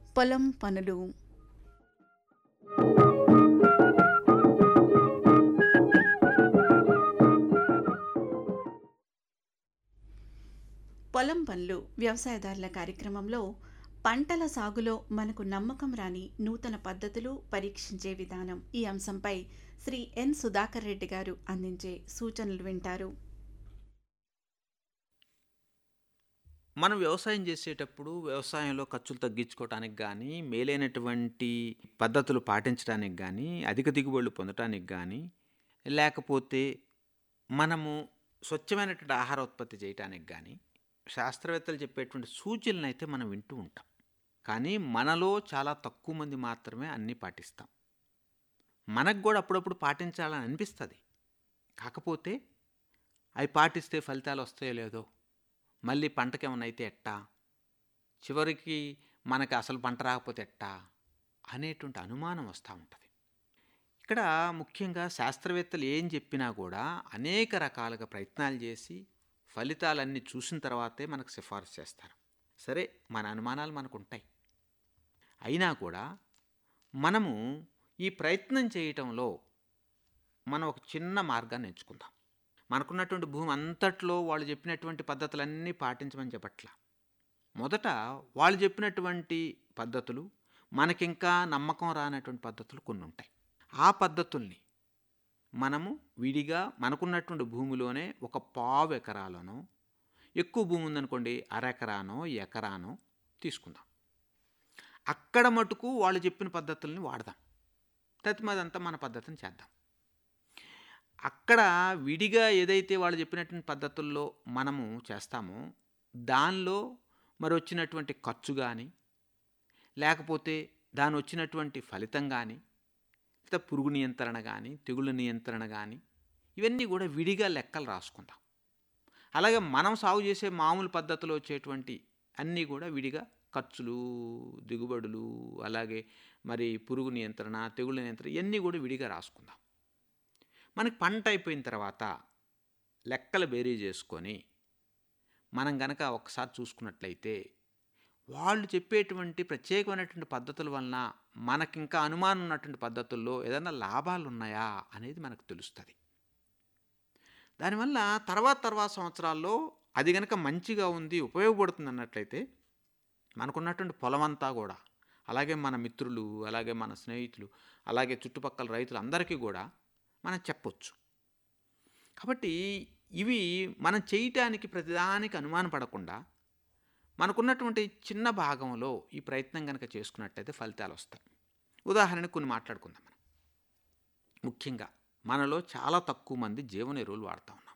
పొలం పనులు పొలం పనులు వ్యవసాయదారుల కార్యక్రమంలో పంటల సాగులో మనకు నమ్మకం రాని నూతన పద్ధతులు పరీక్షించే విధానం ఈ అంశంపై శ్రీ ఎన్ సుధాకర్ రెడ్డి గారు అందించే సూచనలు వింటారు మనం వ్యవసాయం చేసేటప్పుడు వ్యవసాయంలో ఖర్చులు తగ్గించుకోవటానికి కానీ మేలైనటువంటి పద్ధతులు పాటించడానికి కానీ అధిక దిగుబడులు పొందటానికి కానీ లేకపోతే మనము స్వచ్ఛమైనటువంటి ఆహార ఉత్పత్తి చేయటానికి కానీ శాస్త్రవేత్తలు చెప్పేటువంటి సూచనలు అయితే మనం వింటూ ఉంటాం కానీ మనలో చాలా తక్కువ మంది మాత్రమే అన్నీ పాటిస్తాం మనకు కూడా అప్పుడప్పుడు పాటించాలని అనిపిస్తుంది కాకపోతే అవి పాటిస్తే ఫలితాలు వస్తాయో లేదో మళ్ళీ పంటకి ఏమైనా అయితే ఎట్టా చివరికి మనకి అసలు పంట రాకపోతే ఎట్టా అనేటువంటి అనుమానం వస్తూ ఉంటుంది ఇక్కడ ముఖ్యంగా శాస్త్రవేత్తలు ఏం చెప్పినా కూడా అనేక రకాలుగా ప్రయత్నాలు చేసి ఫలితాలన్నీ చూసిన తర్వాతే మనకు సిఫారసు చేస్తారు సరే మన అనుమానాలు మనకు ఉంటాయి అయినా కూడా మనము ఈ ప్రయత్నం చేయటంలో మనం ఒక చిన్న మార్గాన్ని ఎంచుకుందాం మనకున్నటువంటి భూమి అంతట్లో వాళ్ళు చెప్పినటువంటి పద్ధతులన్నీ పాటించమని చెప్పట్ల మొదట వాళ్ళు చెప్పినటువంటి పద్ధతులు మనకింకా నమ్మకం రానటువంటి పద్ధతులు కొన్ని ఉంటాయి ఆ పద్ధతుల్ని మనము విడిగా మనకున్నటువంటి భూమిలోనే ఒక పావు ఎకరాలనో ఎక్కువ భూమి ఉందనుకోండి అరెకరానో ఎకరానో తీసుకుందాం అక్కడ మటుకు వాళ్ళు చెప్పిన పద్ధతుల్ని వాడదాం తత్మదంతా మన పద్ధతిని చేద్దాం అక్కడ విడిగా ఏదైతే వాళ్ళు చెప్పినటువంటి పద్ధతుల్లో మనము చేస్తామో దానిలో మరి వచ్చినటువంటి ఖర్చు కానీ లేకపోతే దాని వచ్చినటువంటి ఫలితం కానీ లేదా పురుగు నియంత్రణ కానీ తెగుళ్ళ నియంత్రణ కానీ ఇవన్నీ కూడా విడిగా లెక్కలు రాసుకుందాం అలాగే మనం సాగు చేసే మామూలు పద్ధతిలో వచ్చేటువంటి అన్నీ కూడా విడిగా ఖర్చులు దిగుబడులు అలాగే మరి పురుగు నియంత్రణ తెగుళ్ళ నియంత్రణ ఇవన్నీ కూడా విడిగా రాసుకుందాం మనకి పంట అయిపోయిన తర్వాత లెక్కలు బేరీ చేసుకొని మనం గనక ఒకసారి చూసుకున్నట్లయితే వాళ్ళు చెప్పేటువంటి ప్రత్యేకమైనటువంటి పద్ధతుల వలన మనకింకా అనుమానం ఉన్నటువంటి పద్ధతుల్లో ఏదైనా లాభాలు ఉన్నాయా అనేది మనకు తెలుస్తుంది దానివల్ల తర్వాత తర్వాత సంవత్సరాల్లో అది కనుక మంచిగా ఉంది ఉపయోగపడుతుంది అన్నట్లయితే మనకున్నటువంటి పొలం అంతా కూడా అలాగే మన మిత్రులు అలాగే మన స్నేహితులు అలాగే చుట్టుపక్కల రైతులు అందరికీ కూడా మనం చెప్పొచ్చు కాబట్టి ఇవి మనం చేయటానికి ప్రతిదానికి అనుమానం పడకుండా మనకున్నటువంటి చిన్న భాగంలో ఈ ప్రయత్నం కనుక చేసుకున్నట్టయితే ఫలితాలు వస్తాయి ఉదాహరణకు కొన్ని మాట్లాడుకుందాం మనం ముఖ్యంగా మనలో చాలా తక్కువ మంది జీవన ఎరువులు వాడుతూ ఉన్నాం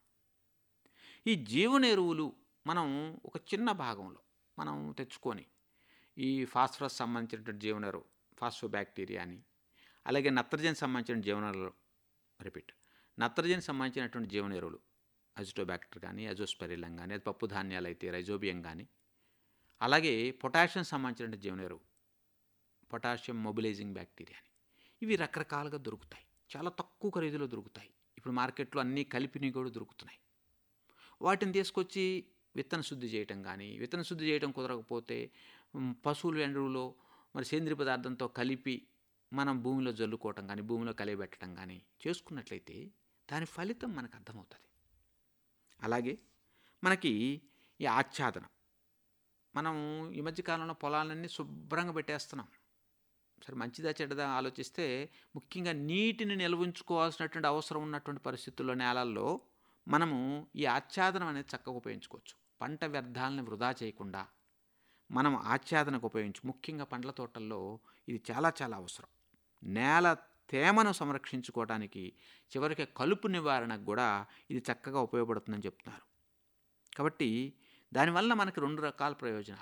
ఈ జీవన ఎరువులు మనం ఒక చిన్న భాగంలో మనం తెచ్చుకొని ఈ ఫాస్ఫరస్ సంబంధించినటువంటి జీవన ఎరువు ఫాస్ఫో బ్యాక్టీరియా అని అలాగే నత్రజని సంబంధించిన జీవన ఎరువులు రిపీట్ నత్రజని సంబంధించినటువంటి జీవన ఎరువులు అజిటోబ్యాక్టర్ కానీ అజోస్పెరిలం కానీ అది పప్పు ధాన్యాలు అయితే రైజోబియం కానీ అలాగే పొటాషియం సంబంధించిన జీవన ఎరువు పొటాషియం మొబిలైజింగ్ బ్యాక్టీరియా అని ఇవి రకరకాలుగా దొరుకుతాయి చాలా తక్కువ ఖరీదులో దొరుకుతాయి ఇప్పుడు మార్కెట్లో అన్నీ కలిపినవి కూడా దొరుకుతున్నాయి వాటిని తీసుకొచ్చి విత్తన శుద్ధి చేయటం కానీ విత్తన శుద్ధి చేయడం కుదరకపోతే పశువుల ఎరువులో మరి సేంద్రియ పదార్థంతో కలిపి మనం భూమిలో జల్లుకోవటం కానీ భూమిలో కలియబెట్టడం కానీ చేసుకున్నట్లయితే దాని ఫలితం మనకు అర్థమవుతుంది అలాగే మనకి ఈ ఆచ్ఛాదనం మనం ఈ మధ్యకాలంలో పొలాలన్నీ శుభ్రంగా పెట్టేస్తున్నాం సరే మంచిదా చెడ్డదా ఆలోచిస్తే ముఖ్యంగా నీటిని నిల్వించుకోవాల్సినటువంటి అవసరం ఉన్నటువంటి పరిస్థితుల్లో నేలల్లో మనము ఈ ఆచ్ఛాదనం అనేది చక్కగా ఉపయోగించుకోవచ్చు పంట వ్యర్థాలను వృధా చేయకుండా మనం ఆచ్ఛాదనకు ఉపయోగించు ముఖ్యంగా పండ్ల తోటల్లో ఇది చాలా చాలా అవసరం నేల తేమను సంరక్షించుకోవడానికి చివరికి కలుపు నివారణకు కూడా ఇది చక్కగా ఉపయోగపడుతుందని చెప్తున్నారు కాబట్టి దానివల్ల మనకి రెండు రకాల ప్రయోజనాలు